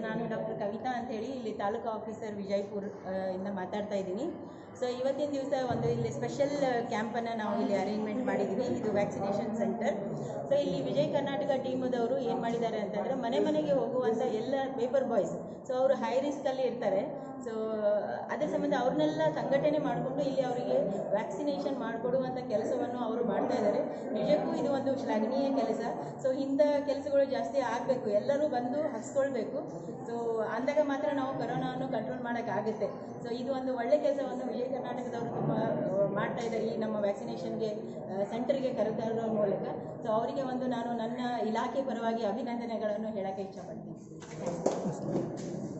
ನಾನು ಡಾಕ್ಟರ್ ಕವಿತಾ ಅಂತೇಳಿ ಇಲ್ಲಿ ತಾಲೂಕು ಆಫೀಸರ್ ವಿಜಯಪುರ ಆ, ಇಂದ ಮಾತಾಡ್ತಾ ಇದ್ದೀನಿ ಸೊ ಇವತ್ತಿನ ದಿವಸ ಒಂದು ಇಲ್ಲಿ ಸ್ಪೆಷಲ್ ಕ್ಯಾಂಪನ್ನು ನಾವು ಇಲ್ಲಿ ಅರೇಂಜ್ಮೆಂಟ್ ಮಾಡಿದ್ದೀವಿ ಇದು ವ್ಯಾಕ್ಸಿನೇಷನ್ ಸೆಂಟರ್ ಸೊ ಇಲ್ಲಿ ವಿಜಯ್ ಕರ್ನಾಟಕ ಟೀಮದವರು ಏನು ಮಾಡಿದ್ದಾರೆ ಅಂತಂದರೆ ಮನೆ ಮನೆಗೆ ಹೋಗುವಂಥ ಎಲ್ಲ ಪೇಪರ್ ಬಾಯ್ಸ್ ಸೊ ಅವರು ಹೈ ರಿಸ್ಕಲ್ಲಿ ಇರ್ತಾರೆ ಸೊ ಅದ್ರ ಸಂಬಂಧ ಅವ್ರನ್ನೆಲ್ಲ ಸಂಘಟನೆ ಮಾಡಿಕೊಂಡು ಇಲ್ಲಿ ಅವರಿಗೆ ವ್ಯಾಕ್ಸಿನೇಷನ್ ಮಾಡಿಕೊಡುವಂಥ ಕೆಲಸವನ್ನು ಅವರು ಮಾಡ್ತಾ ಇದ್ದಾರೆ ನಿಜಕ್ಕೂ ಇದು ಒಂದು ಶ್ಲಾಘನೀಯ ಕೆಲಸ ಸೊ ಇಂಥ ಕೆಲಸಗಳು ಜಾಸ್ತಿ ಆಗಬೇಕು ಎಲ್ಲರೂ ಬಂದು ಹಚ್ಕೊಳ್ಬೇಕು ಸೊ ಅಂದಾಗ ಮಾತ್ರ ನಾವು ಕೊರೋನಾವನ್ನು ಕಂಟ್ರೋಲ್ ಮಾಡೋಕ್ಕಾಗುತ್ತೆ ಸೊ ಇದು ಒಂದು ಒಳ್ಳೆ ಕೆಲಸವನ್ನು ವಿಜಯ ಕರ್ನಾಟಕದವರು ತುಂಬ ಆ, ಮಾಡ್ತಾ ಇದ್ದಾರೆ ಈ ನಮ್ಮ ವ್ಯಾಕ್ಸಿನೇಷನ್ಗೆ ಸೆಂಟರ್ಗೆ ಕರೆತರೋ ಮೂಲಕ ಸೊ ಅವರಿಗೆ ಒಂದು ನಾನು ನನ್ನ ಇಲಾಖೆ ಪರವಾಗಿ ಅಭಿನಂದನೆಗಳನ್ನು ಹೇಳೋಕ್ಕೆ ಇಷ್ಟಪಡ್ತೀನಿ